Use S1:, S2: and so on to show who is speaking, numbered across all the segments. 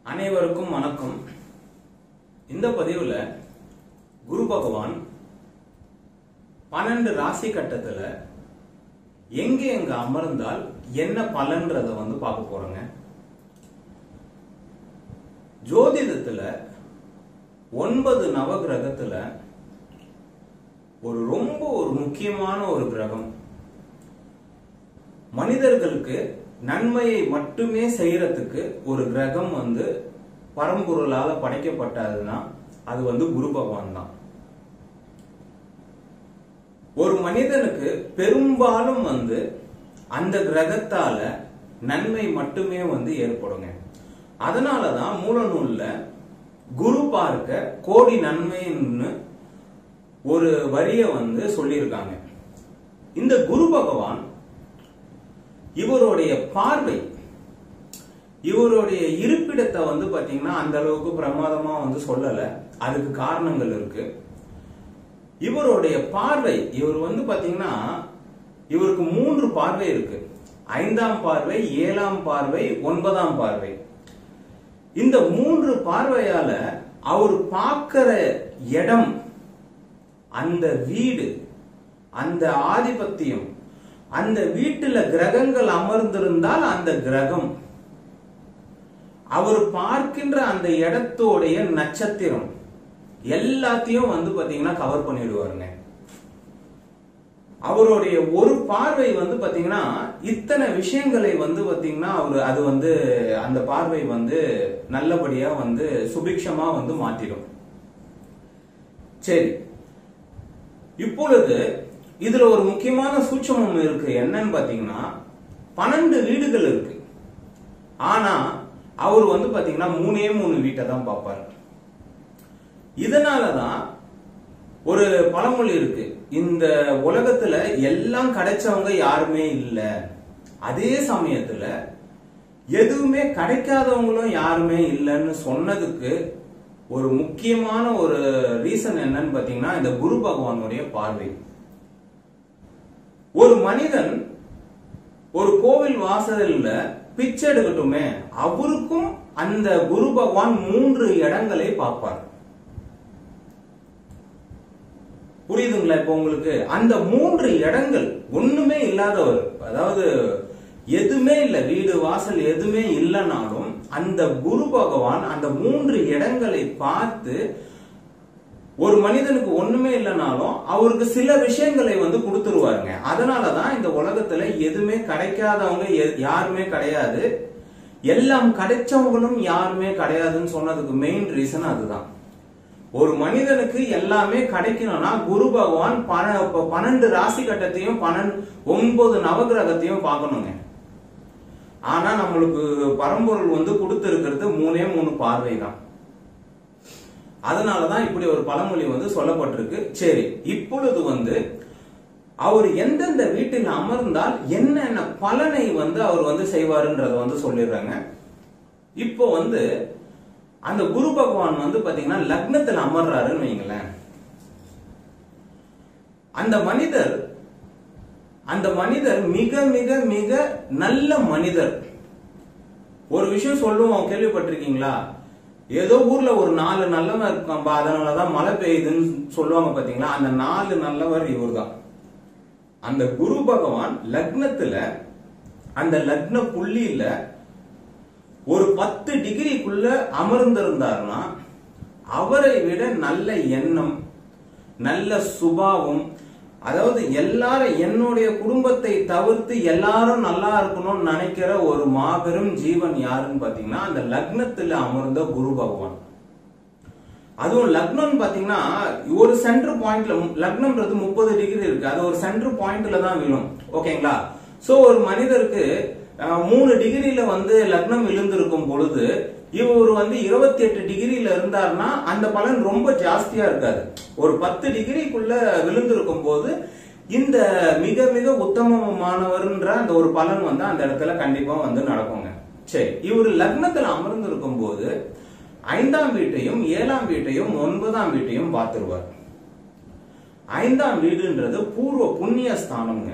S1: அனைவருக்கும் வணக்கம் இந்த பதிவுல குரு பகவான் பன்னெண்டு ராசி கட்டத்துல எங்க எங்க அமர்ந்தால் என்ன பலன்றத வந்து பார்க்க போறோங்க ஜோதிடத்துல ஒன்பது நவகிரகத்துல ஒரு ரொம்ப ஒரு முக்கியமான ஒரு கிரகம் மனிதர்களுக்கு நன்மையை மட்டுமே செய்யறதுக்கு ஒரு கிரகம் வந்து பரம்பொருளால படைக்கப்பட்டதுன்னா அது வந்து குரு பகவான் தான் ஒரு மனிதனுக்கு பெரும்பாலும் வந்து அந்த கிரகத்தால நன்மை மட்டுமே வந்து ஏற்படுங்க அதனாலதான் மூல நூல்ல குரு பார்க்க கோடி நன்மைன்னு ஒரு வரிய வந்து சொல்லியிருக்காங்க இந்த குரு பகவான் இவருடைய பார்வை இவருடைய இருப்பிடத்தை வந்து பாத்தீங்கன்னா அந்த அளவுக்கு பிரமாதமா வந்து சொல்லல அதுக்கு காரணங்கள் இருக்கு இவருடைய பார்வை இவர் வந்து பாத்தீங்கன்னா இவருக்கு மூன்று பார்வை இருக்கு ஐந்தாம் பார்வை ஏழாம் பார்வை ஒன்பதாம் பார்வை இந்த மூன்று பார்வையால அவர் பார்க்கிற இடம் அந்த வீடு அந்த ஆதிபத்தியம் அந்த வீட்டுல கிரகங்கள் அமர்ந்திருந்தால் அந்த கிரகம் அவர் பார்க்கின்ற அந்த இடத்தோடைய நட்சத்திரம் எல்லாத்தையும் வந்து பாத்தீங்கன்னா கவர் பண்ணிடுவாருங்க அவருடைய ஒரு பார்வை வந்து பாத்தீங்கன்னா இத்தனை விஷயங்களை வந்து பாத்தீங்கன்னா அவர் அது வந்து அந்த பார்வை வந்து நல்லபடியா வந்து சுபிக்ஷமா வந்து மாத்திடும் சரி இப்பொழுது இதுல ஒரு முக்கியமான சூட்சமம் இருக்கு என்னன்னு பாத்தீங்கன்னா பன்னெண்டு வீடுகள் இருக்கு ஆனா அவர் வந்து பாத்தீங்கன்னா மூணே மூணு வீட்டை தான் பார்ப்பாரு இதனாலதான் ஒரு பழமொழி இருக்கு இந்த உலகத்துல எல்லாம் கிடைச்சவங்க யாருமே இல்ல அதே சமயத்துல எதுவுமே கிடைக்காதவங்களும் யாருமே இல்லைன்னு சொன்னதுக்கு ஒரு முக்கியமான ஒரு ரீசன் என்னன்னு பாத்தீங்கன்னா இந்த குரு பகவானுடைய பார்வை ஒரு மனிதன் ஒரு கோவில் வாசல்ல பிச்சை எடுக்கட்டுமே அவருக்கும் அந்த குரு பகவான் மூன்று இடங்களை பார்ப்பார் புரியுதுங்களா இப்ப உங்களுக்கு அந்த மூன்று இடங்கள் ஒண்ணுமே இல்லாதவர் அதாவது எதுவுமே இல்ல வீடு வாசல் எதுவுமே இல்லைனாலும் அந்த குரு பகவான் அந்த மூன்று இடங்களை பார்த்து ஒரு மனிதனுக்கு ஒண்ணுமே இல்லைனாலும் அவருக்கு சில விஷயங்களை வந்து கொடுத்துருவாருங்க அதனாலதான் இந்த உலகத்துல எதுவுமே கிடைக்காதவங்க எ- யாருமே கிடையாது எல்லாம் கிடைச்சவங்களும் யாருமே கிடையாதுன்னு சொன்னதுக்கு மெயின் ரீசன் அதுதான் ஒரு மனிதனுக்கு எல்லாமே கிடைக்கணும்னா குரு பகவான் பன- இப்ப பன்னெண்டு ராசி கட்டத்தையும் பன்னெண்டு ஒன்பது நவகிரகத்தையும் பார்க்கணுங்க ஆனா நம்மளுக்கு பரம்பொருள் வந்து கொடுத்திருக்கிறது மூணே மூணு பார்வை தான் அதனாலதான் இப்படி ஒரு பழமொழி வந்து சொல்லப்பட்டிருக்கு சரி இப்பொழுது வந்து அவர் எந்தெந்த வீட்டில் அமர்ந்தால் என்னென்ன பலனை வந்து அவர் வந்து செய்வாருன்றத வந்து சொல்லிடுறாங்க இப்போ வந்து அந்த குரு பகவான் வந்து பாத்தீங்கன்னா லக்னத்தில் அமர்றாருன்னு வைங்களேன் அந்த மனிதர் அந்த மனிதர் மிக மிக மிக நல்ல மனிதர் ஒரு விஷயம் சொல்லுவோம் கேள்விப்பட்டிருக்கீங்களா ஏதோ ஊர்ல ஒரு நாலு நல்லவன் இருக்கான்பா அதனாலதான் மழை பெய்யுதுன்னு சொல்லுவாங்க பாத்தீங்களா அந்த நாலு நல்லவர் இவர்தான் அந்த குரு பகவான் லக்னத்துல அந்த லக்ன புள்ளியில ஒரு பத்து டிகிரிக்குள்ள அமர்ந்திருந்தார்னா அவரை விட நல்ல எண்ணம் நல்ல சுபாவம் அதாவது எல்லாரும் என்னுடைய குடும்பத்தை தவிர்த்து எல்லாரும் நல்லா இருக்கணும்னு நினைக்கிற ஒரு மாபெரும் ஜீவன் யாருன்னு பாத்தீங்கன்னா அந்த லக்னத்துல அமர்ந்த குரு பகவான் அதுவும் லக்னம்னு பாத்தீங்கன்னா ஒரு சென்டர் பாயிண்ட்ல லக்னம்ன்றது முப்பது டிகிரி இருக்கு அது ஒரு சென்டர் பாயிண்ட்ல தான் விழும் ஓகேங்களா சோ ஒரு மனிதருக்கு அஹ், மூணு டிகிரியில வந்து லக்னம் விழுந்திருக்கும் பொழுது இவர் வந்து இருபத்தி எட்டு டிகிரியில இருந்தார்னா அந்த பலன் ரொம்ப ஜாஸ்தியா இருக்காது ஒரு பத்து டிகிரிக்குள்ள விழுந்திருக்கும் போது இந்த மிக மிக உத்தமமானவர்ன்ற அந்த ஒரு பலன் வந்து அந்த இடத்துல கண்டிப்பா வந்து நடக்குங்க சரி இவர் லக்னத்துல அமர்ந்திருக்கும் போது ஐந்தாம் வீட்டையும் ஏழாம் வீட்டையும் ஒன்பதாம் வீட்டையும் பார்த்துருவார் ஐந்தாம் வீடுன்றது பூர்வ புண்ணிய ஸ்தானம்ங்க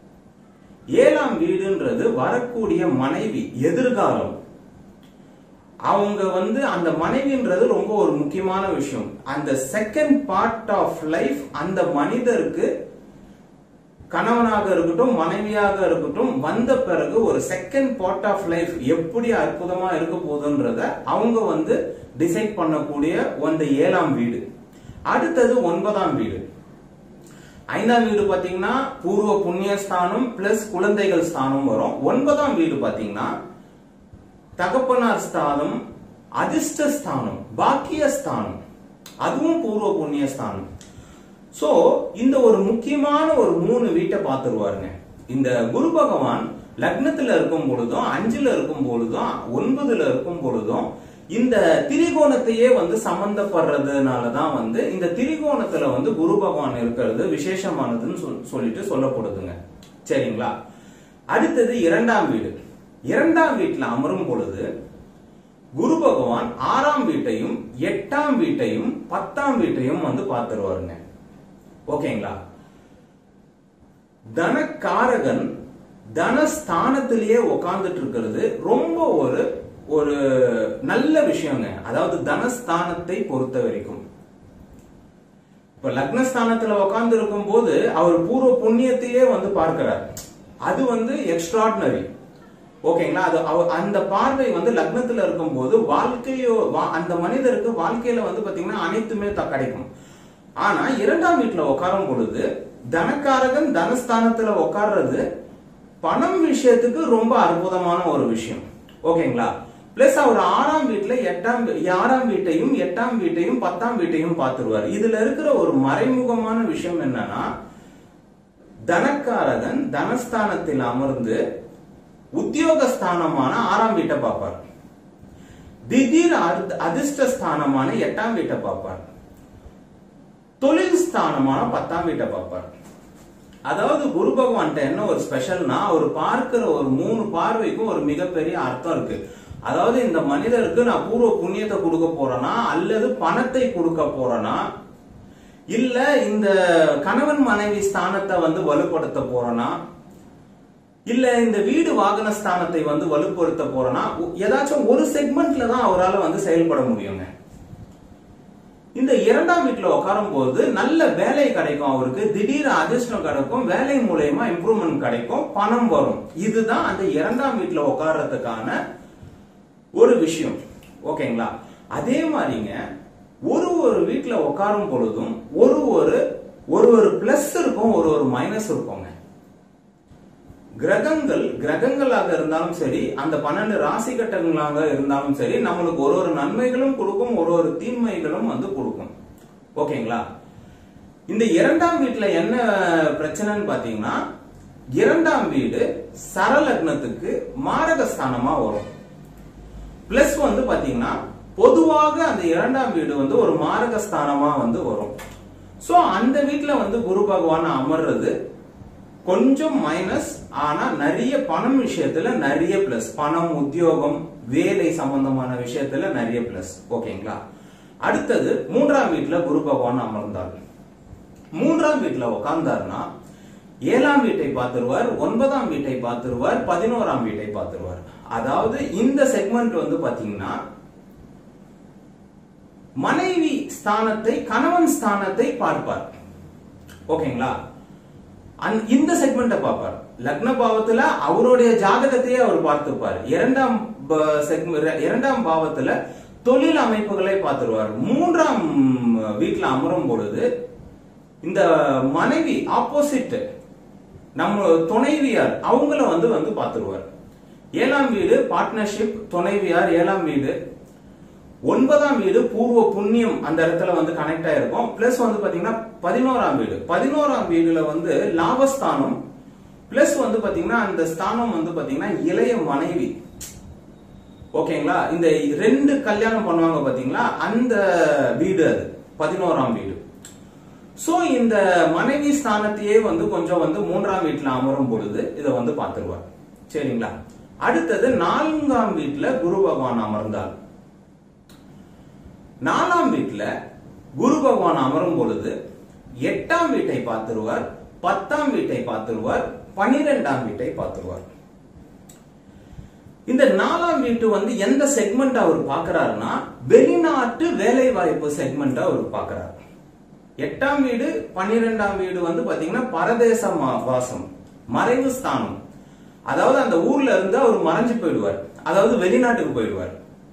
S1: ஏழாம் வீடுன்றது வரக்கூடிய மனைவி எதிர்காலம் அவங்க வந்து அந்த மனைவின்றது ரொம்ப ஒரு முக்கியமான விஷயம் அந்த செகண்ட் பார்ட் ஆஃப் லைஃப் அந்த மனிதருக்கு கணவனாக இருக்கட்டும் மனைவியாக இருக்கட்டும் வந்த பிறகு ஒரு செகண்ட் பார்ட் ஆஃப் லைஃப் எப்படி அற்புதமா இருக்க போகுதுன்றத அவங்க வந்து டிசைட் பண்ணக்கூடிய அந்த ஏழாம் வீடு அடுத்தது ஒன்பதாம் வீடு ஐந்தாம் வீடு பாத்தீங்கன்னா பூர்வ புண்ணிய ஸ்தானம் பிளஸ் குழந்தைகள் ஸ்தானம் வரும் ஒன்பதாம் வீடு பாத்தீங்கன்னா தகப்பனார் ஸ்தானம் அதிர்ஷ்ட ஸ்தானம் பாக்கிய ஸ்தானம் அதுவும் பூர்வ புண்ணிய ஸ்தானம் சோ இந்த ஒரு முக்கியமான ஒரு மூணு வீட்டை பார்த்துருவாருங்க இந்த குரு பகவான் லக்னத்துல இருக்கும் பொழுதும் அஞ்சுல இருக்கும் பொழுதும் ஒன்பதுல இருக்கும் பொழுதும் இந்த திரிகோணத்தையே வந்து சம்பந்தப்படுறதுனாலதான் வந்து இந்த திரிகோணத்துல வந்து குரு பகவான் இருக்கிறது விசேஷமானதுன்னு சொல்- சொல்லிட்டு சொல்லப்படுதுங்க சரிங்களா அடுத்தது இரண்டாம் வீடு இரண்டாம் வீட்டுல அமரும் பொழுது குரு பகவான் ஆறாம் வீட்டையும் எட்டாம் வீட்டையும் பத்தாம் வீட்டையும் வந்து பார்த்துருவாருங்க ஓகேங்களா தனக்காரகன் தனஸ்தானத்திலேயே உட்கார்ந்துட்டு இருக்கிறது ரொம்ப ஒரு ஒரு நல்ல விஷயங்க அதாவது தனஸ்தானத்தை பொறுத்த வரைக்கும் இப்ப லக்னஸ்தானத்துல உட்கார்ந்து இருக்கும் போது அவர் பூர்வ புண்ணியத்தையே வந்து பார்க்கிறார் அது வந்து எக்ஸ்ட்ராடினரி ஓகேங்களா அது அவ- அந்த பார்வை வந்து லக்னத்துல இருக்கும்போது வாழ்க்கையோ வா- அந்த மனிதருக்கு வாழ்க்கையில வந்து பாத்தீங்கன்னா அனைத்துமே த- கிடைக்கும் ஆனா இரண்டாம் வீட்டுல உட்காரும் பொழுது தனக்காரகன் தனஸ்தானத்துல உட்கார்றது பணம் விஷயத்துக்கு ரொம்ப அற்புதமான ஒரு விஷயம் ஓகேங்களா பிளஸ் அவர் ஆறாம் வீட்டுல எட்டாம் வீ- ஆறாம் வீட்டையும் எட்டாம் வீட்டையும் பத்தாம் வீட்டையும் பார்த்துருவார் இதுல இருக்கிற ஒரு மறைமுகமான விஷயம் என்னன்னா தனக்காரகன் தனஸ்தானத்தில் அமர்ந்து உத்தியோகஸ்தானமான ஆறாம் வீட்டை பார்ப்பார் திடீர் அர்த்த- அதிர்ஷ்ட ஸ்தானமான எட்டாம் வீட்டை பார்ப்பார் தொழில் ஸ்தானமான பத்தாம் வீட்டை பார்ப்பார் அதாவது குரு பகவான்கிட்ட என்ன ஒரு ஸ்பெஷல்னா அவர் பார்க்கிற ஒரு மூணு பார்வைக்கும் ஒரு மிகப்பெரிய அர்த்தம் இருக்கு அதாவது இந்த மனிதருக்கு நான் பூர்வ புண்ணியத்தை கொடுக்க போறேனா அல்லது பணத்தை கொடுக்க போறேனா இல்ல இந்த கணவன் மனைவி ஸ்தானத்தை வந்து வலுப்படுத்த போறேனா இல்ல இந்த வீடு வாகன ஸ்தானத்தை வந்து வலுப்படுத்த போறேனா ஏதாச்சும் ஒரு செக்மெண்ட்ல தான் அவரால் வந்து செயல்பட முடியுங்க இந்த இரண்டாம் வீட்டுல உட்காரும் போது நல்ல வேலை கிடைக்கும் அவருக்கு திடீர் அதிர்ஷ்டம் கிடைக்கும் வேலை மூலயமா இம்ப்ரூவ்மெண்ட் கிடைக்கும் பணம் வரும் இதுதான் அந்த இரண்டாம் வீட்டுல உட்கார்றதுக்கான ஒரு விஷயம் ஓகேங்களா அதே மாதிரிங்க ஒரு ஒரு வீட்டுல உட்காரும் பொழுதும் ஒரு ஒரு ஒரு ஒரு பிளஸ் இருக்கும் ஒரு ஒரு மைனஸ் இருக்குங்க கிரகங்கள் கிரகங்களாக இருந்தாலும் சரி அந்த பன்னெண்டு ராசி கட்டங்களாக இருந்தாலும் சரி நம்மளுக்கு ஒரு ஒரு நன்மைகளும் கொடுக்கும் ஒரு ஒரு தீமைகளும் வந்து கொடுக்கும் ஓகேங்களா இந்த இரண்டாம் வீட்டுல என்ன பிரச்சனைன்னு பாத்தீங்கன்னா இரண்டாம் வீடு சரலக்னத்துக்கு மாரகஸ்தானமா வரும் பிளஸ் வந்து பாத்தீங்கன்னா பொதுவாக அந்த இரண்டாம் வீடு வந்து ஒரு மாரகஸ்தானமா வந்து வரும் சோ அந்த வீட்டுல வந்து குரு பகவான் அமர்றது கொஞ்சம் மைனஸ் ஆனா நிறைய பணம் விஷயத்துல நிறைய பிளஸ் பணம் உத்தியோகம் வேலை சம்பந்தமான விஷயத்துல நிறைய பிளஸ் ஓகேங்களா அடுத்தது மூன்றாம் வீட்டுல குரு பகவான் அமர்ந்தார் மூன்றாம் வீட்டுல உட்கார்ந்தாருன்னா ஏழாம் வீட்டை பார்த்துருவார் ஒன்பதாம் வீட்டை பார்த்துருவார் பதினோராம் வீட்டை பார்த்துருவார் அதாவது இந்த செக்மெண்ட் வந்து பாத்தீங்கன்னா மனைவி ஸ்தானத்தை கணவன் ஸ்தானத்தை பார்ப்பார் ஓகேங்களா அந்த- இந்த செக்மெண்ட்டை பார்ப்பார் லக்ன பாவத்துல அவருடைய ஜாதகத்தையே அவர் பார்த்துப்பார் இரண்டாம் ப- segment- இரண்டாம் பாவத்துல தொழில் அமைப்புகளை பார்த்துருவார் மூன்றாம் வீட்டுல அமரும் பொழுது இந்த மனைவி ஆப்போசிட் நம்ம துணைவியார் அவங்கள வந்து வந்து பார்த்துருவார் ஏழாம் வீடு பார்ட்னர்ஷிப் துணைவியார் ஏழாம் வீடு ஒன்பதாம் வீடு பூர்வ புண்ணியம் அந்த இடத்துல வந்து கனெக்ட் ஆயிருக்கும் பிளஸ் வந்து பாத்தீங்கன்னா பதினோராம் வீடு பதினோராம் வீடுல வந்து லாபஸ்தானம் பிளஸ் வந்து பாத்தீங்கன்னா அந்த ஸ்தானம் வந்து பாத்தீங்கன்னா இளைய மனைவி ஓகேங்களா இந்த ரெண்டு கல்யாணம் பண்ணுவாங்க பாத்தீங்களா அந்த வீடு அது பதினோராம் வீடு சோ இந்த மனைவி ஸ்தானத்தையே வந்து கொஞ்சம் வந்து மூன்றாம் வீட்டுல அமரும் பொழுது இதை வந்து பார்த்துருவார் சரிங்களா அடுத்தது நான்காம் வீட்டுல குரு பகவான் அமர்ந்தார் நாலாம் வீட்டுல குரு பகவான் அமரும் பொழுது எட்டாம் வீட்டை பார்த்துருவார் பத்தாம் வீட்டை பார்த்துருவார் பனிரெண்டாம் வீட்டை பார்த்துருவார் இந்த நாலாம் வீட்டு வந்து எந்த செக்மெண்ட் அவர் பார்க்கறாருன்னா வெளிநாட்டு வேலை வாய்ப்பு செக்மெண்ட் அவர் பார்க்கறாரு எட்டாம் வீடு பன்னிரெண்டாம் வீடு வந்து பாத்தீங்கன்னா பரதேச மா- வாசம் மறைவு ஸ்தானம் அதாவது அந்த ஊர்ல இருந்து அவர் மறைஞ்சு போயிடுவார் அதாவது வெளிநாட்டுக்கு போயிடுவார்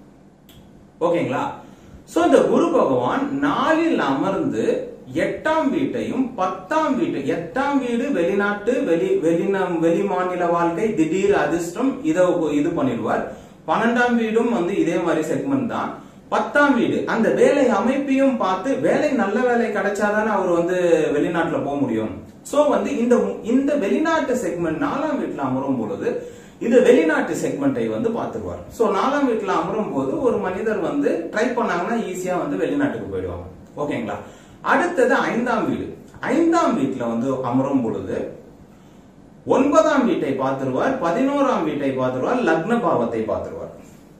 S1: ஓகேங்களா சோ இந்த குரு பகவான் நாளில் அமர்ந்து எட்டாம் வீட்டையும் பத்தாம் வீட்டு எட்டாம் வீடு வெளிநாட்டு வெளி வெளிநம் வெளி மாநில வாழ்க்கை திடீர் அதிர்ஷ்டம் இத இது பண்ணிடுவார் பன்னெண்டாம் வீடும் வந்து இதே மாதிரி செக்மெண்ட் தான் பத்தாம் வீடு அந்த வேலை அமைப்பையும் பார்த்து வேலை நல்ல வேலை கிடைச்சாதானே அவர் வந்து வெளிநாட்டுல போக முடியும் சோ வந்து இந்த இந்த வெளிநாட்டு செக்மெண்ட் நாலாம் வீட்டுல அமரும் பொழுது இந்த வெளிநாட்டு செக்மெண்ட்டை வந்து பார்த்துருவார் சோ நாலாம் வீட்டுல அமரும் போது ஒரு மனிதர் வந்து ட்ரை பண்ணாங்கன்னா ஈஸியா வந்து வெளிநாட்டுக்கு போயிடுவாங்க ஓகேங்களா அடுத்தது ஐந்தாம் வீடு ஐந்தாம் வீட்டுல வந்து அமரும் பொழுது ஒன்பதாம் வீட்டை பார்த்துருவார் பதினோராம் வீட்டை பார்த்துருவார் லக்ன பாவத்தை பார்த்துருவார்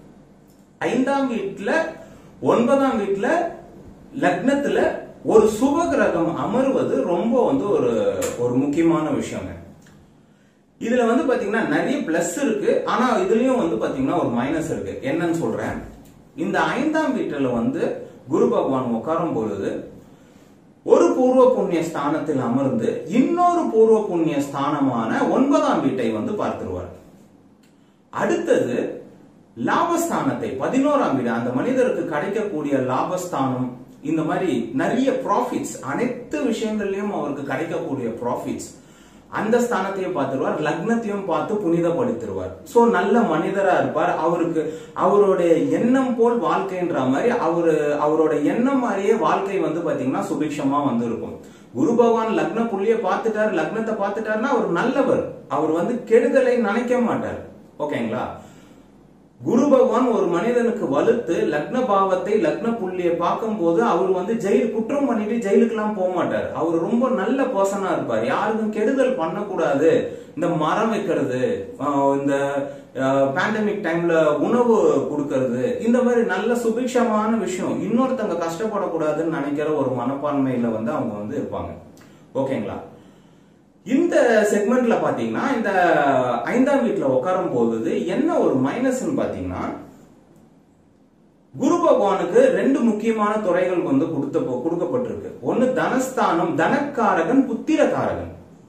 S1: ஐந்தாம் வீட்டுல ஒன்பதாம் வீட்டுல லக்னத்துல ஒரு சுப கிரகம் அமருவது ரொம்ப வந்து ஒரு ஒரு முக்கியமான விஷயங்க இதுல வந்து பாத்தீங்கன்னா நிறைய பிளஸ் இருக்கு ஆனா இதுலயும் வந்து பாத்தீங்கன்னா ஒரு மைனஸ் இருக்கு என்னன்னு சொல்றேன் இந்த ஐந்தாம் வீட்டுல வந்து குரு பகவான் உட்காரும் பொழுது ஒரு பூர்வ புண்ணிய ஸ்தானத்தில் அமர்ந்து இன்னொரு பூர்வ புண்ணிய ஸ்தானமான ஒன்பதாம் வீட்டை வந்து பார்த்துருவார் அடுத்தது லாபஸ்தானத்தை பதினோராம் வீடு அந்த மனிதருக்கு கிடைக்கக்கூடிய லாபஸ்தானம் இந்த மாதிரி நிறைய ப்ராஃபிட்ஸ் அனைத்து விஷயங்கள்லயும் அவருக்கு கிடைக்கக்கூடிய ப்ராஃபிட்ஸ் அந்த ஸ்தானத்தையும் பார்த்துருவார் லக்னத்தையும் பார்த்து புனிதப்படுத்திடுவார் சோ நல்ல மனிதரா இருப்பார் அவருக்கு அவருடைய எண்ணம் போல் வாழ்க்கைன்ற மாதிரி அவரு அவரோட எண்ணம் மாதிரியே வாழ்க்கை வந்து பாத்தீங்கன்னா சுபிக்ஷமா வந்து இருக்கும் குரு பகவான் லக்ன புள்ளிய பார்த்துட்டார் லக்னத்தை பார்த்துட்டாருன்னா அவர் நல்லவர் அவர் வந்து கெடுதலை நினைக்க மாட்டார் ஓகேங்களா குரு பகவான் ஒரு மனிதனுக்கு வலுத்து லக்ன பாவத்தை லக்ன புள்ளியை பார்க்கும்போது அவர் வந்து ஜெயில் குற்றம் பண்ணிட்டு ஜெயிலுக்கெல்லாம் போக மாட்டார் அவர் ரொம்ப நல்ல பர்சனா இருப்பார் யாருக்கும் கெடுதல் பண்ணக்கூடாது இந்த மரம் வைக்கிறது ஆஹ் இந்த பேண்டமிக் டைம்ல உணவு கொடுக்கறது இந்த மாதிரி நல்ல சுபிக்ஷமான விஷயம் இன்னொருத்தங்க கஷ்டப்படக்கூடாதுன்னு நினைக்கிற ஒரு மனப்பான்மையில வந்து அவங்க வந்து இருப்பாங்க ஓகேங்களா இந்த செக்மெண்ட்ல பாத்தீங்கன்னா இந்த ஐந்தாம் வீட்டுல உட்காரும் போது என்ன ஒரு மைனஸ்னு பாத்தீங்கன்னா குரு பகவானுக்கு ரெண்டு முக்கியமான துறைகள் வந்து கொடுத்த கொடுக்கப்பட்டிருக்கு ஒன்னு தனஸ்தானம் தனக்காரகன் புத்திரகாரகன்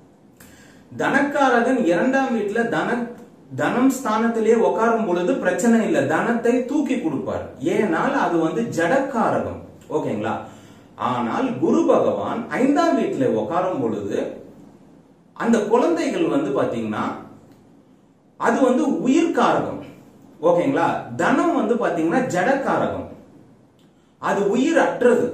S1: தனக்காரகன் இரண்டாம் வீட்டுல தன தனம் ஸ்தானத்திலேயே உட்காரும் பொழுது பிரச்சனை இல்லை தனத்தை தூக்கி கொடுப்பார் ஏனால் அது வந்து ஜடக்காரகம் ஓகேங்களா ஆனால் குரு பகவான் ஐந்தாம் வீட்டுல உட்காரும் பொழுது அந்த குழந்தைகள் வந்து பாத்தீங்கன்னா அது வந்து உயிர்காரகம் ஓகேங்களா தனம் வந்து பாத்தீங்கன்னா ஜடக்காரகம் அது உயிர் அற்றது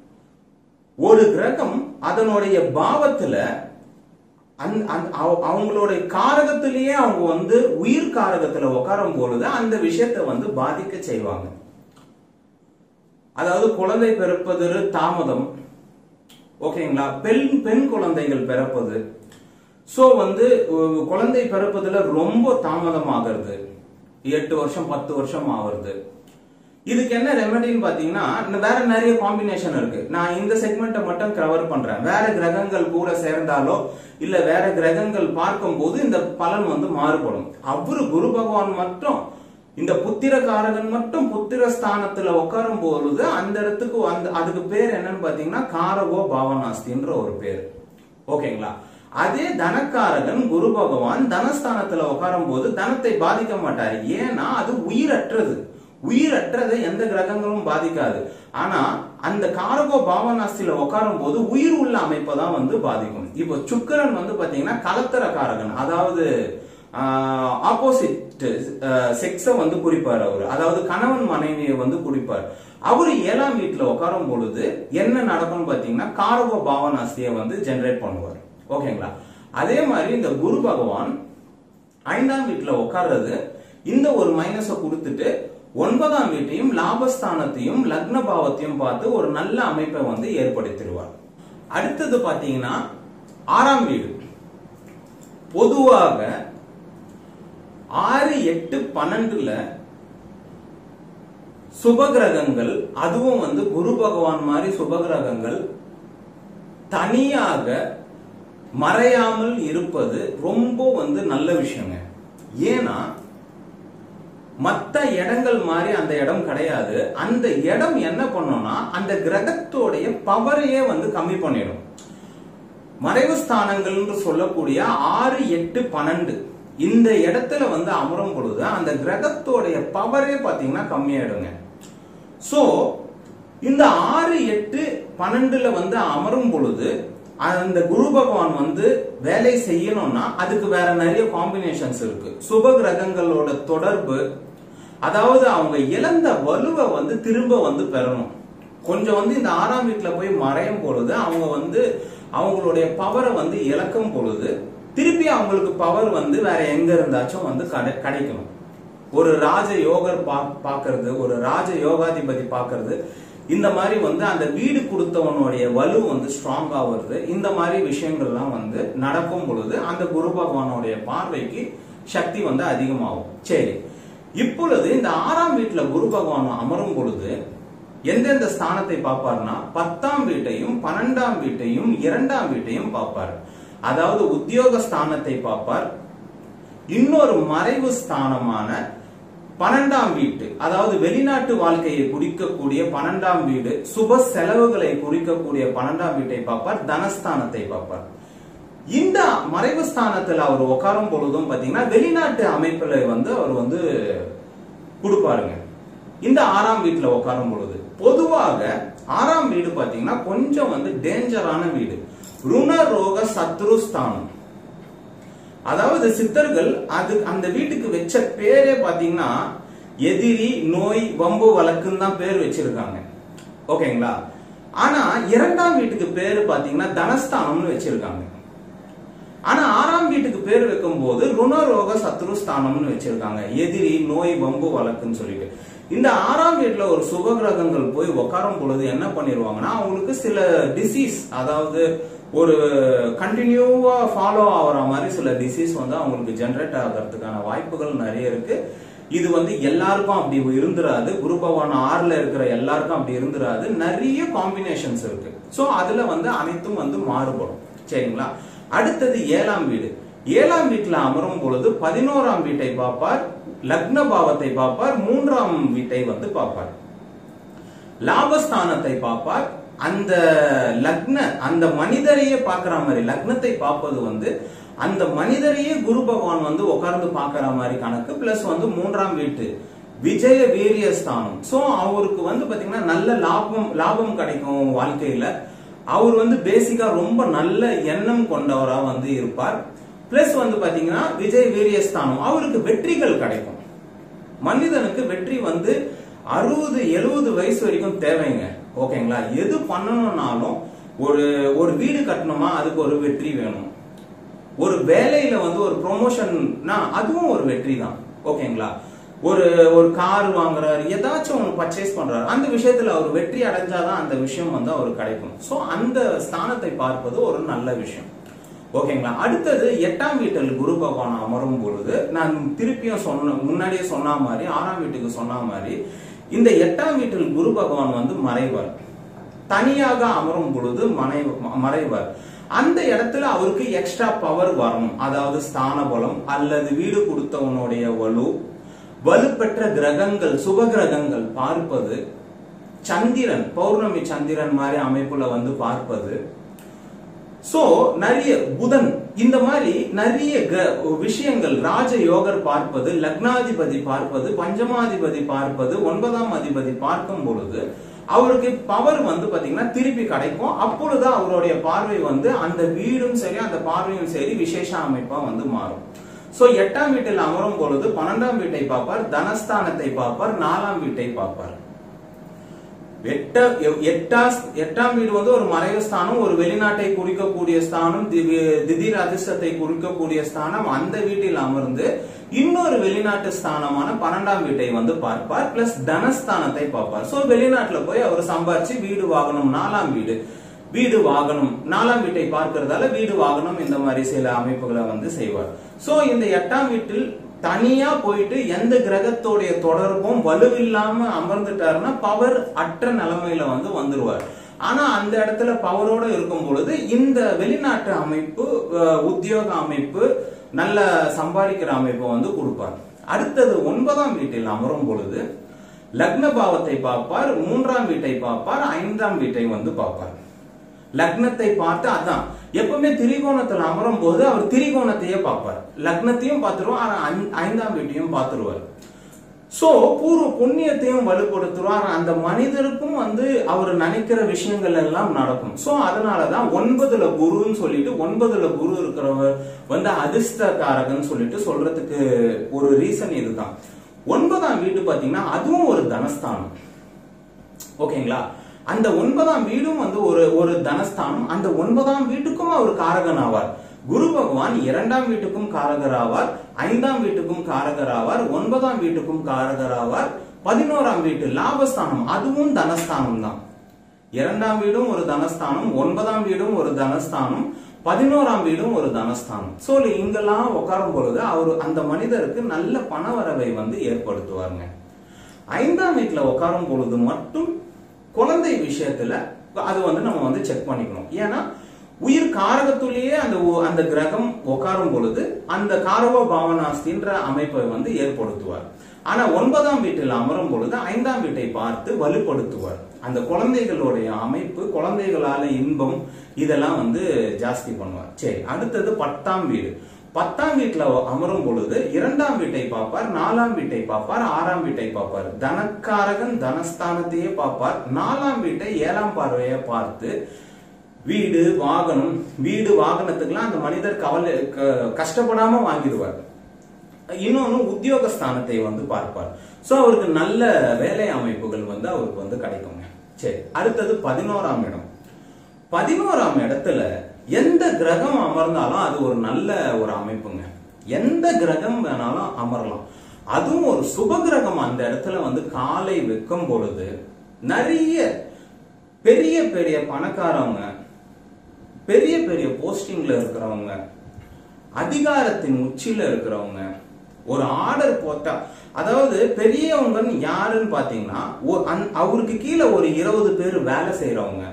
S1: ஒரு கிரகம் அதனுடைய பாவத்துல அந்த- அந்த- அவ- அவங்களுடைய காரகத்திலேயே அவங்க வந்து உயிர் காரகத்துல உட்காரும் பொழுது அந்த விஷயத்தை வந்து பாதிக்க செய்வாங்க அதாவது குழந்தை பிறப்பது தாமதம் ஓகேங்களா பெண் பெண் குழந்தைகள் பிறப்பது சோ வந்து உ- குழந்தை பிறப்பதுல ரொம்ப தாமதம் ஆகிறது எட்டு வருஷம் பத்து வருஷம் ஆகுறது இதுக்கு என்ன ரெமெடின்னு பாத்தீங்கன்னா இன்னும் வேற நிறைய காம்பினேஷன் இருக்கு நான் இந்த செக்மெண்ட்டை மட்டும் கவர் பண்றேன் வேற கிரகங்கள் கூட சேர்ந்தாலோ இல்ல வேற கிரகங்கள் பார்க்கும்போது இந்த பலன் வந்து மாறுபடும் அவரு குரு பகவான் மட்டும் இந்த புத்திரகாரகன் மட்டும் புத்திர ஸ்தானத்துல உட்காரும் பொழுது அந்த இடத்துக்கு அந்த அதுக்கு பேர் என்னன்னு பாத்தீங்கன்னா காரகோ பாவனாஸ்தின்ற ஒரு பேர் ஓகேங்களா அதே தனக்காரகன் குரு பகவான் தனஸ்தானத்துல உட்காரும் போது தனத்தை பாதிக்க மாட்டாரு ஏன்னா அது உயிரற்றது உயிரற்றதை எந்த கிரகங்களும் பாதிக்காது ஆனா அந்த காரகோ பாவனாஸ்தியில உட்காரும் போது உயிர் உள்ள அமைப்பை தான் வந்து பாதிக்கும் இப்போ சுக்கிரன் வந்து பாத்தீங்கன்னா கலத்தர காரகன் அதாவது ஆப்போசிட் செக்ஸ வந்து குறிப்பார் அவர் அதாவது கணவன் மனைவியை வந்து குறிப்பார் அவரு ஏழாம் வீட்டுல உட்காரும் பொழுது என்ன நடக்கும்னு பாத்தீங்கன்னா காரகோ பாவனாஸ்தியை வந்து ஜெனரேட் பண்ணுவார் ஓகேங்களா அதே மாதிரி இந்த குரு பகவான் ஐந்தாம் வீட்டுல உட்கார்றது இந்த ஒரு மைனஸை கொடுத்துட்டு ஒன்பதாம் வீட்டையும் லாபஸ்தானத்தையும் லக்ன பாவத்தையும் பார்த்து ஒரு நல்ல அமைப்பை வந்து ஏற்படுத்திடுவார் அடுத்தது பாத்தீங்கன்னா ஆறாம் வீடு பொதுவாக ஆறு எட்டு பன்னெண்டுல சுபகிரகங்கள் அதுவும் வந்து குரு பகவான் மாதிரி சுபகிரகங்கள் தனியாக மறையாமல் இருப்பது ரொம்ப வந்து நல்ல விஷயங்க ஏன்னா மத்த இடங்கள் மாதிரி அந்த இடம் கிடையாது அந்த இடம் என்ன பண்ணும்னா அந்த கிரகத்தோடைய பவரையே வந்து கம்மி பண்ணிடும் மறைவு ஸ்தானங்கள் என்று சொல்லக்கூடிய ஆறு எட்டு பன்னெண்டு இந்த இடத்துல வந்து அமரும் பொழுது அந்த கிரகத்தோடைய பவரே பாத்தீங்கன்னா கம்மியாயிடுங்க சோ இந்த ஆறு எட்டு பன்னெண்டுல வந்து அமரும் பொழுது அந்த குரு பகவான் வந்து வேலை செய்யணும்னா அதுக்கு வேற நிறைய காம்பினேஷன்ஸ் இருக்கு சுப கிரகங்களோட தொடர்பு அதாவது அவங்க இழந்த வலுவை வந்து திரும்ப வந்து பெறணும் கொஞ்சம் வந்து இந்த ஆறாம் வீட்டுல போய் மறையும் பொழுது அவங்க வந்து அவங்களுடைய பவரை வந்து இழக்கும் பொழுது திருப்பி அவங்களுக்கு பவர் வந்து வேற எங்க இருந்தாச்சும் வந்து கிடை- கிடைக்கணும் ஒரு ராஜ யோகர் பா பாக்குறது ஒரு ராஜ யோகாதிபதி பாக்குறது இந்த மாதிரி வந்து அந்த வீடு கொடுத்தவனுடைய வலு வந்து ஸ்ட்ராங் ஆகுறது இந்த மாதிரி விஷயங்கள்லாம் வந்து நடக்கும் பொழுது அந்த குரு பகவானுடைய பார்வைக்கு சக்தி வந்து அதிகமாகும் சரி இப்பொழுது இந்த ஆறாம் வீட்டுல குரு பகவான் அமரும் பொழுது எந்தெந்த ஸ்தானத்தை பார்ப்பார்னா பத்தாம் வீட்டையும் பன்னெண்டாம் வீட்டையும் இரண்டாம் வீட்டையும் பார்ப்பார் அதாவது உத்தியோக ஸ்தானத்தை பார்ப்பார் இன்னொரு மறைவு ஸ்தானமான பன்னெண்டாம் வீட்டு அதாவது வெளிநாட்டு வாழ்க்கையை குறிக்கக்கூடிய பன்னெண்டாம் வீடு சுப செலவுகளை குறிக்கக்கூடிய பன்னெண்டாம் வீட்டை பார்ப்பார் தனஸ்தானத்தை பார்ப்பார் இந்த மறைவு ஸ்தானத்துல அவர் உட்காரும் பொழுதும் பாத்தீங்கன்னா வெளிநாட்டு அமைப்புல வந்து அவர் வந்து கொடுப்பாருங்க இந்த ஆறாம் வீட்டுல உட்காரும் பொழுது பொதுவாக ஆறாம் வீடு பாத்தீங்கன்னா கொஞ்சம் வந்து டேஞ்சரான வீடு ருண ரோக சத்ருஸ்தானம் அதாவது சித்தர்கள் அது அந்த வீட்டுக்கு வச்ச பேரே பாத்தீங்கன்னா எதிரி நோய் வம்பு வழக்குன்னு தான் பேர் வச்சிருக்காங்க ஓகேங்களா ஆனா இரண்டாம் வீட்டுக்கு பேரு பாத்தீங்கன்னா தனஸ்தானம்னு வச்சிருக்காங்க ஆனா ஆறாம் வீட்டுக்கு பேர் வைக்கும் போது ருணரோக சத்ருஸ்தானம்னு வச்சிருக்காங்க எதிரி நோய் வம்பு வழக்குன்னு சொல்லிட்டு இந்த ஆறாம் வீட்டுல ஒரு சுப கிரகங்கள் போய் உட்காரும் பொழுது என்ன பண்ணிடுவாங்கன்னா அவங்களுக்கு சில டிசீஸ் அதாவது ஒரு கண்டினியூவா ஃபாலோ ஆகுற மாதிரி சில டிசீஸ் வந்து அவங்களுக்கு ஜென்ரேட் ஆகிறதுக்கான வாய்ப்புகள் நிறைய இருக்கு இது வந்து எல்லாருக்கும் அப்படி இருந்துராது குரு பகவான் ஆறுல இருக்கிற எல்லாருக்கும் அப்படி இருந்துராது நிறைய காம்பினேஷன்ஸ் இருக்கு சோ அதுல வந்து அனைத்தும் வந்து மாறுபடும் சரிங்களா அடுத்தது ஏழாம் வீடு ஏழாம் வீட்டுல அமரும் பொழுது பதினோராம் வீட்டை பார்ப்பார் லக்ன பாவத்தை பார்ப்பார் மூன்றாம் வீட்டை வந்து பார்ப்பார் லாபஸ்தானத்தை பார்ப்பார் அந்த லக்ன அந்த மனிதரையே பார்க்கிற மாதிரி லக்னத்தை பார்ப்பது வந்து அந்த மனிதரையே குரு பகவான் வந்து உட்கார்ந்து பார்க்கிற மாதிரி கணக்கு பிளஸ் வந்து மூன்றாம் வீட்டு விஜய வீரிய ஸ்தானம் சோ அவருக்கு வந்து பாத்தீங்கன்னா நல்ல லாபம் லாபம் கிடைக்கும் வாழ்க்கையில அவர் வந்து பேசிக்கா ரொம்ப நல்ல எண்ணம் கொண்டவரா வந்து இருப்பார் பிளஸ் வந்து பாத்தீங்கன்னா விஜய் வீரியஸ்தானம் அவருக்கு வெற்றிகள் கிடைக்கும் மனிதனுக்கு வெற்றி வந்து அறுபது எழுபது வயசு வரைக்கும் தேவைங்க ஓகேங்களா எது பண்ணணும்னாலும் ஒரு ஒரு வீடு கட்டணுமா அதுக்கு ஒரு வெற்றி வேணும் ஒரு வேலையில வந்து ஒரு ப்ரொமோஷன்னா அதுவும் ஒரு வெற்றி தான் ஓகேங்களா ஒரு ஒரு கார் வாங்குறாரு ஏதாச்சும் ஒன்று பர்ச்சேஸ் பண்றாரு அந்த விஷயத்துல அவர் வெற்றி அடைஞ்சாதான் அந்த விஷயம் வந்து அவருக்கு கிடைக்கும் சோ அந்த ஸ்தானத்தை பார்ப்பது ஒரு நல்ல விஷயம் ஓகேங்களா அடுத்தது எட்டாம் வீட்டில் குரு பகவான் அமரும் பொழுது நான் திருப்பியும் சொன்ன முன்னாடியே சொன்ன மாதிரி ஆறாம் வீட்டுக்கு சொன்ன மாதிரி இந்த எட்டாம் வீட்டில் குரு பகவான் வந்து மறைவார் தனியாக அமரும் பொழுது மனை மறைவார் அந்த இடத்துல அவருக்கு எக்ஸ்ட்ரா பவர் வரணும் அதாவது ஸ்தான பலம் அல்லது வீடு கொடுத்தவனுடைய வலு வலுப்பெற்ற கிரகங்கள் சுப கிரகங்கள் பார்ப்பது சந்திரன் பௌர்ணமி சந்திரன் மாதிரி அமைப்புல வந்து பார்ப்பது சோ நிறைய புதன் இந்த மாதிரி நிறைய க- விஷயங்கள் ராஜ யோகர் பார்ப்பது லக்னாதிபதி பார்ப்பது பஞ்சமாதிபதி பார்ப்பது ஒன்பதாம் அதிபதி பார்க்கும் பொழுது அவருக்கு பவர் வந்து பாத்தீங்கன்னா திருப்பி கிடைக்கும் அப்பொழுது அவருடைய பார்வை வந்து அந்த வீடும் சரி அந்த பார்வையும் சரி விசேஷ அமைப்பா வந்து மாறும் சோ எட்டாம் வீட்டில் அமரும் பொழுது பன்னெண்டாம் வீட்டை பார்ப்பார் தனஸ்தானத்தை பார்ப்பார் நாலாம் வீட்டை பார்ப்பார் எட்ட எட்டா எட்டாம் வீடு வந்து ஒரு மறைவு ஸ்தானம் ஒரு வெளிநாட்டை குறிக்கக்கூடிய ஸ்தானம் திவி- திடீர் அதிர்ஷ்டத்தை குறிக்கக்கூடிய ஸ்தானம் அந்த வீட்டில் அமர்ந்து இன்னொரு வெளிநாட்டு ஸ்தானமான பன்னெண்டாம் வீட்டை வந்து பார்ப்பார் பிளஸ் தனஸ்தானத்தை பார்ப்பார் சோ வெளிநாட்டுல போய் அவர் சம்பாரிச்சு வீடு வாங்கணும் நாலாம் வீடு வீடு வாகனம் நாலாம் வீட்டை பார்க்கறதால வீடு வாகனம் இந்த மாதிரி சில அமைப்புகளை வந்து செய்வார் சோ இந்த எட்டாம் வீட்டில் தனியா போயிட்டு எந்த கிரகத்தோடைய தொடர்பும் வலுவில்லாம அமர்ந்துட்டாருன்னா பவர் அற்ற நிலைமையில வந்து வந்துருவார் ஆனா அந்த இடத்துல பவரோட இருக்கும் பொழுது இந்த வெளிநாட்டு அமைப்பு அஹ், உத்தியோக அமைப்பு நல்ல சம்பாதிக்கிற அமைப்பை வந்து கொடுப்பார் அடுத்தது ஒன்பதாம் வீட்டில் அமரும் பொழுது லக்ன பாவத்தை பார்ப்பார் மூன்றாம் வீட்டை பார்ப்பார் ஐந்தாம் வீட்டை வந்து பார்ப்பார் லக்னத்தை பார்த்து அதான் எப்பவுமே திரிகோணத்துல அமரும் போது அவர் திரிகோணத்தையே பார்ப்பார் லக்னத்தையும் பார்த்துருவார் ஆனா ஐந்- ஐந்தாம் வீட்டையும் பார்த்துருவார் சோ பூர்வ புண்ணியத்தையும் வலுப்படுத்துவார் அந்த மனிதருக்கும் வந்து அவர் நினைக்கிற விஷயங்கள் எல்லாம் நடக்கும் சோ அதனாலதான் ஒன்பதுல குருன்னு சொல்லிட்டு ஒன்பதுல குரு இருக்கிறவர் வந்து அதிர்ஷ்டக்காரகன் சொல்லிட்டு சொல்றதுக்கு ஒரு ரீசன் இதுதான் ஒன்பதாம் வீடு பாத்தீங்கன்னா அதுவும் ஒரு தனஸ்தானம் ஓகேங்களா அந்த ஒன்பதாம் வீடும் வந்து ஒரு ஒரு தனஸ்தானம் அந்த ஒன்பதாம் வீட்டுக்கும் அவர் காரகன் ஆவார் குரு பகவான் இரண்டாம் வீட்டுக்கும் காரகர் ஆவார் ஐந்தாம் வீட்டுக்கும் காரகர் ஆவார் ஒன்பதாம் வீட்டுக்கும் காரகர் ஆவார் பதினோராம் வீட்டு லாபஸ்தானம் அதுவும் தனஸ்தானம் தான் இரண்டாம் வீடும் ஒரு தனஸ்தானம் ஒன்பதாம் வீடும் ஒரு தனஸ்தானம் பதினோராம் வீடும் ஒரு தனஸ்தானம் சோ இங்கெல்லாம் உட்காரும் பொழுது அவர் அந்த மனிதருக்கு நல்ல பணவரவை வந்து ஏற்படுத்துவாருங்க ஐந்தாம் வீட்டுல உட்காரும் பொழுது மட்டும் குழந்தை விஷயத்துல அது வந்து நம்ம வந்து செக் பண்ணிக்கணும் ஏன்னா உயிர் காரகத்துலேயே அந்த ஒ- அந்த கிரகம் உட்காரும் பொழுது அந்த காரவ பாவனாஸ்தின்ற அமைப்பை வந்து ஏற்படுத்துவார் ஆனா ஒன்பதாம் வீட்டில் அமரும் பொழுது ஐந்தாம் வீட்டை பார்த்து வலுப்படுத்துவார் அந்த குழந்தைகளுடைய அமைப்பு குழந்தைகளால இன்பம் இதெல்லாம் வந்து ஜாஸ்தி பண்ணுவார் சரி அடுத்தது பத்தாம் வீடு பத்தாம் வீட்டுல அமரும் பொழுது இரண்டாம் வீட்டை பார்ப்பார் நாலாம் வீட்டை பார்ப்பார் ஆறாம் வீட்டை பார்ப்பார் தனக்காரகன் தனஸ்தானத்தையே பார்ப்பார் நாலாம் வீட்டை ஏழாம் பார்வையை பார்த்து வீடு வாகனம் வீடு வாகனத்துக்கெல்லாம் அந்த மனிதர் கவலை க- கஷ்டப்படாம வாங்கிடுவார் இன்னொன்னு உத்தியோகஸ்தானத்தை வந்து பார்ப்பார் சோ அவருக்கு நல்ல வேலை அமைப்புகள் வந்து அவருக்கு வந்து கிடைக்குங்க சரி அடுத்தது பதினோராம் இடம் பதினோராம் இடத்துல எந்த கிரகம் அமர்ந்தாலும் அது ஒரு நல்ல ஒரு அமைப்புங்க எந்த கிரகம் வேணாலும் அமரலாம் அதுவும் ஒரு சுப கிரகம் அந்த இடத்துல வந்து காலை வைக்கும் பொழுது நிறைய பெரிய பெரிய பணக்காரவங்க பெரிய பெரிய போஸ்டிங்ல இருக்கிறவங்க அதிகாரத்தின் உச்சியில இருக்கிறவங்க ஒரு ஆர்டர் போட்டா அதாவது பெரியவங்கன்னு யாருன்னு பாத்தீங்கன்னா ஒ- அந்த- அவருக்கு கீழே ஒரு இருபது பேர் வேலை செய்யறவங்க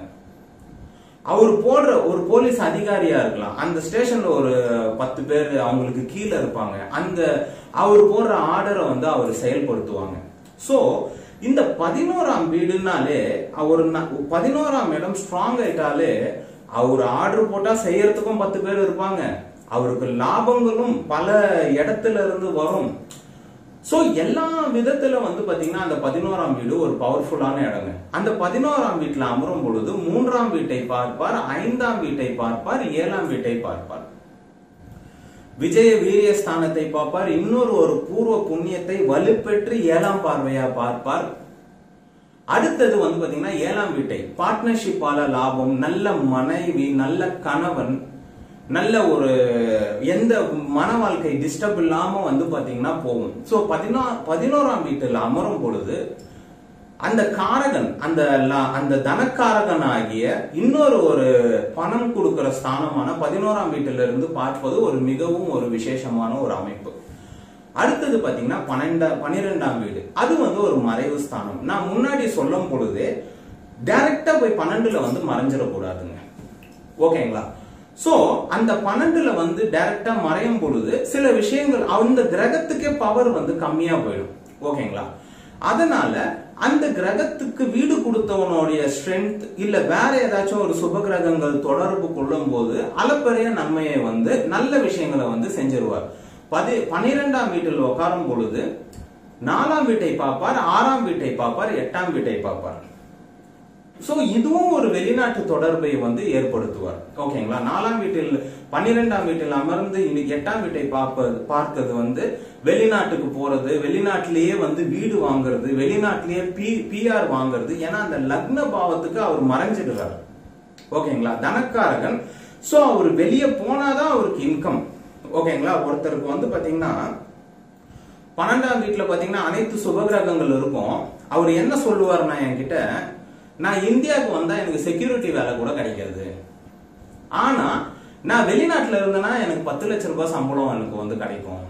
S1: அவர் போடுற ஒரு போலீஸ் அதிகாரியா இருக்கலாம் அந்த ஸ்டேஷன்ல ஒரு பத்து பேர் அவங்களுக்கு கீழே இருப்பாங்க அந்த அவர் போடுற ஆர்டரை வந்து அவர் செயல்படுத்துவாங்க சோ இந்த பதினோராம் வீடுனாலே அவர் ந- பதினோராம் இடம் ஸ்ட்ராங் ஆயிட்டாலே அவர் ஆர்டர் போட்டா செய்யறதுக்கும் பத்து பேர் இருப்பாங்க அவருக்கு லாபங்களும் பல இடத்துல இருந்து வரும் சோ எல்லா விதத்துல வந்து பாத்தீங்கன்னா அந்த பதினோராம் வீடு ஒரு பவர்ஃபுல்லான இடங்க அந்த பதினோராம் வீட்டுல அமரும் பொழுது மூன்றாம் வீட்டை பார்ப்பார் ஐந்தாம் வீட்டை பார்ப்பார் ஏழாம் வீட்டை பார்ப்பார் விஜய வீரிய ஸ்தானத்தை பார்ப்பார் இன்னொரு ஒரு பூர்வ புண்ணியத்தை வலுப்பெற்று ஏழாம் பார்வையா பார்ப்பார் அடுத்தது வந்து பாத்தீங்கன்னா ஏழாம் வீட்டை பார்ட்னர்ஷிப்பால லாபம் நல்ல மனைவி நல்ல கணவன் நல்ல ஒரு எந்த மன வாழ்க்கை டிஸ்டர்ப் இல்லாம வந்து பாத்தீங்கன்னா போகும் சோ பதினோ பதினோராம் வீட்டில் அமரும் பொழுது அந்த காரகன் அந்த ல- அந்த தனக்காரகன் ஆகிய இன்னொரு ஒரு பணம் கொடுக்கிற ஸ்தானமான பதினோராம் வீட்டில இருந்து பார்ப்பது ஒரு மிகவும் ஒரு விசேஷமான ஒரு அமைப்பு அடுத்தது பாத்தீங்கன்னா பன்னெண்டா பன்னிரெண்டாம் வீடு அது வந்து ஒரு மறைவு ஸ்தானம் நான் முன்னாடி சொல்லும் பொழுது டைரக்டா போய் பன்னெண்டுல வந்து மறைஞ்சிடக்கூடாதுங்க ஓகேங்களா சோ அந்த பன்னெண்டுல வந்து டைரக்டா மறையும் பொழுது சில விஷயங்கள் அந்த கிரகத்துக்கே பவர் வந்து கம்மியா போயிடும் ஓகேங்களா அதனால அந்த கிரகத்துக்கு வீடு கொடுத்தவனுடைய ஸ்ட்ரென்த் இல்ல வேற ஏதாச்சும் ஒரு சுப கிரகங்கள் தொடர்பு கொள்ளும் போது அளப்பரிய நன்மையை வந்து நல்ல விஷயங்களை வந்து செஞ்சிருவார் பதி பனிரெண்டாம் வீட்டில் உட்காரும் பொழுது நாலாம் வீட்டை பார்ப்பார் ஆறாம் வீட்டை பார்ப்பார் எட்டாம் வீட்டை பார்ப்பார் சோ இதுவும் ஒரு வெளிநாட்டு தொடர்பை வந்து ஏற்படுத்துவார் ஓகேங்களா நாலாம் வீட்டில் பன்னிரெண்டாம் வீட்டில் அமர்ந்து இன்னைக்கு எட்டாம் வீட்டை பார்ப்பது பார்க்கிறது வந்து வெளிநாட்டுக்கு போறது வெளிநாட்டிலேயே வந்து வீடு வாங்குறது வெளிநாட்டிலேயே பி பிஆர் வாங்குறது ஏன்னா அந்த லக்ன பாவத்துக்கு அவர் மறைஞ்சிடுறாரு ஓகேங்களா தனக்காரகன் சோ அவர் வெளியே போனாதான் அவருக்கு இன்கம் ஓகேங்களா ஒருத்தருக்கு வந்து பாத்தீங்கன்னா பன்னெண்டாம் வீட்டுல பாத்தீங்கன்னா அனைத்து சுபகிரகங்கள் இருக்கும் அவர் என்ன சொல்லுவாருன்னா என்கிட்ட நான் இந்தியாவுக்கு வந்தா எனக்கு செக்யூரிட்டி வேலை கூட கிடைக்காது ஆனா நான் வெளிநாட்டுல இருந்தேன்னா எனக்கு பத்து லட்சம் ரூபாய் சம்பளம் எனக்கு வந்து கிடைக்கும்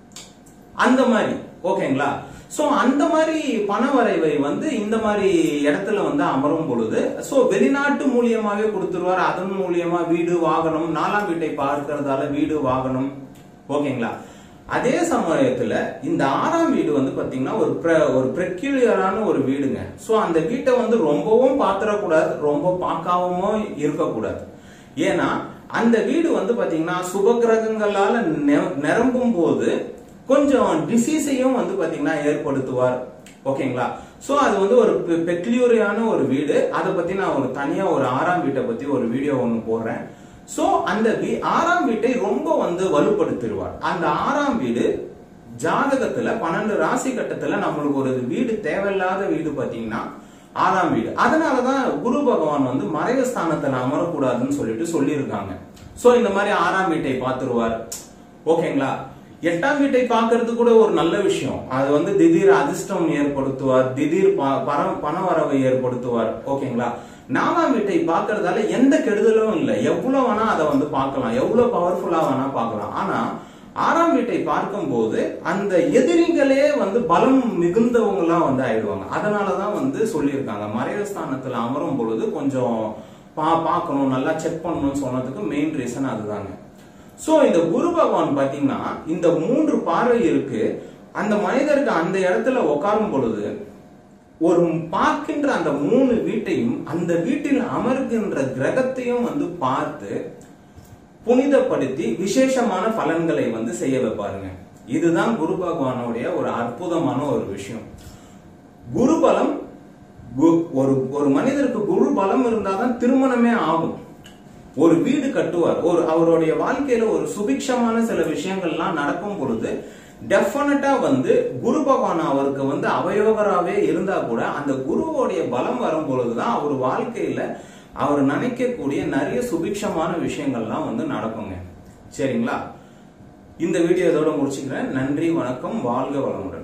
S1: அந்த மாதிரி ஓகேங்களா சோ அந்த மாதிரி பண வரைவை வந்து இந்த மாதிரி இடத்துல வந்து அமரும் பொழுது சோ வெளிநாட்டு மூலியமாவே கொடுத்துருவார் அதன் மூலியமா வீடு வாகனம் நாலாம் வீட்டை பார்க்கறதால வீடு வாகனம் ஓகேங்களா அதே சமயத்துல இந்த ஆறாம் வீடு வந்து பாத்தீங்கன்னா ஒரு pre- ஒரு பெக்யூலியரான ஒரு வீடுங்க சோ அந்த வீட்டை வந்து ரொம்பவும் பாத்திரக்கூடாது ரொம்ப பார்க்காமவும் இருக்கக்கூடாது ஏன்னா அந்த வீடு வந்து பாத்தீங்கன்னா சுபகிரகங்களால நெ- நிரம்பும் போது கொஞ்சம் டிசீஸையும் வந்து பாத்தீங்கன்னா ஏற்படுத்துவார் ஓகேங்களா சோ அது வந்து ஒரு பெக்லியூரியான ஒரு வீடு அதை பத்தி நான் ஒரு தனியா ஒரு ஆறாம் வீட்டை பத்தி ஒரு வீடியோ ஒன்னு போடுறேன் சோ அந்த வீ- ஆறாம் வீட்டை ரொம்ப வந்து வலுப்படுத்திடுவார் அந்த ஆறாம் வீடு ஜாதகத்துல பன்னெண்டு ராசி கட்டத்துல நம்மளுக்கு ஒரு வீடு தேவையில்லாத வீடு பாத்தீங்கன்னா ஆறாம் வீடு அதனாலதான் குரு பகவான் வந்து மறைவு ஸ்தானத்துல அமரக்கூடாதுன்னு சொல்லிட்டு சொல்லியிருக்காங்க சோ இந்த மாதிரி ஆறாம் வீட்டை பார்த்துருவார் ஓகேங்களா எட்டாம் வீட்டை பார்க்கிறது கூட ஒரு நல்ல விஷயம் அது வந்து திடீர் அதிர்ஷ்டம் ஏற்படுத்துவார் திடீர் ப- பண- பண வரவை ஏற்படுத்துவார் ஓகேங்களா நாலாம் வீட்டை பார்க்கறதால எந்த கெடுதலும் இல்லை எவ்வளவு வேணா அதை வந்து பார்க்கலாம் எவ்வளவு பவர்ஃபுல்லா வேணா பார்க்கலாம் ஆனா ஆறாம் வீட்டை பார்க்கும்போது அந்த எதிரிகளே வந்து பலம் மிகுந்தவங்களா வந்து ஆயிடுவாங்க அதனாலதான் வந்து சொல்லியிருக்காங்க மறைவு ஸ்தானத்துல அமரும் பொழுது கொஞ்சம் பா பார்க்கணும் நல்லா செக் பண்ணணும்னு சொன்னதுக்கு மெயின் ரீசன் அதுதாங்க சோ இந்த குரு பகவான் பாத்தீங்கன்னா இந்த மூன்று பார்வை இருக்கு அந்த மனிதருக்கு அந்த இடத்துல உட்காரும் பொழுது ஒரு பார்க்கின்ற அந்த மூணு வீட்டையும் அந்த வீட்டில் அமர்கின்ற கிரகத்தையும் வந்து பார்த்து புனிதப்படுத்தி விசேஷமான பலன்களை வந்து செய்ய வைப்பாருங்க இதுதான் குரு பகவானுடைய ஒரு அற்புதமான ஒரு விஷயம் குரு பலம் கு- ஒரு ஒரு மனிதருக்கு குரு பலம் இருந்தாதான் திருமணமே ஆகும் ஒரு வீடு கட்டுவார் ஒரு அவருடைய வாழ்க்கையில ஒரு சுபிக்ஷமான சில விஷயங்கள்லாம் நடக்கும் பொழுது டெஃபினட்டா வந்து குரு பகவான் அவருக்கு வந்து அவயோகராவே இருந்தா கூட அந்த குருவோடைய பலம் வரும் பொழுதுதான் அவர் வாழ்க்கையில அவர் நினைக்கக்கூடிய நிறைய சுபிக்ஷமான விஷயங்கள்லாம் வந்து நடக்குங்க சரிங்களா இந்த வீடியோ இதோட முடிச்சுக்கிறேன் நன்றி வணக்கம் வாழ்க வளமுடன்